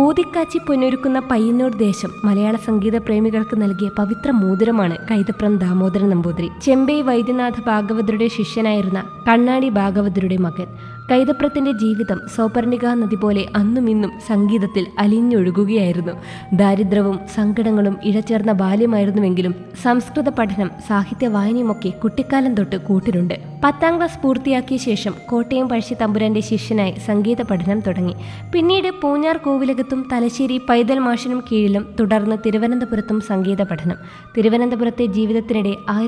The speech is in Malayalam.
ഊതിക്കാച്ചി പൊന്നൊരുക്കുന്ന പയ്യന്നൂർ ദേശം മലയാള സംഗീത പ്രേമികൾക്ക് നൽകിയ പവിത്ര മോതിരമാണ് കൈതപ്രം ദാമോദരൻ നമ്പൂതിരി ചെമ്പൈ വൈദ്യനാഥ ഭാഗവതരുടെ ശിഷ്യനായിരുന്ന കണ്ണാടി ഭാഗവതരുടെ മകൻ കൈതപ്രത്തിന്റെ ജീവിതം സൗപർണിക നദി പോലെ അന്നും ഇന്നും സംഗീതത്തിൽ അലിഞ്ഞൊഴുകുകയായിരുന്നു ദാരിദ്ര്യവും സങ്കടങ്ങളും ഇഴചേർന്ന ബാല്യമായിരുന്നുവെങ്കിലും സംസ്കൃത പഠനം സാഹിത്യ വായനയുമൊക്കെ കുട്ടിക്കാലം തൊട്ട് കൂട്ടിനുണ്ട് പത്താം ക്ലാസ് പൂർത്തിയാക്കിയ ശേഷം കോട്ടയം പഴശ്ശി തമ്പുരാന്റെ ശിഷ്യനായി സംഗീത പഠനം തുടങ്ങി പിന്നീട് പൂഞ്ഞാർ കോവിലകത്തും തലശ്ശേരി പൈതൽ മാഷിനും കീഴിലും തുടർന്ന് തിരുവനന്തപുരത്തും സംഗീത പഠനം തിരുവനന്തപുരത്തെ ജീവിതത്തിനിടെ ആയിരത്തി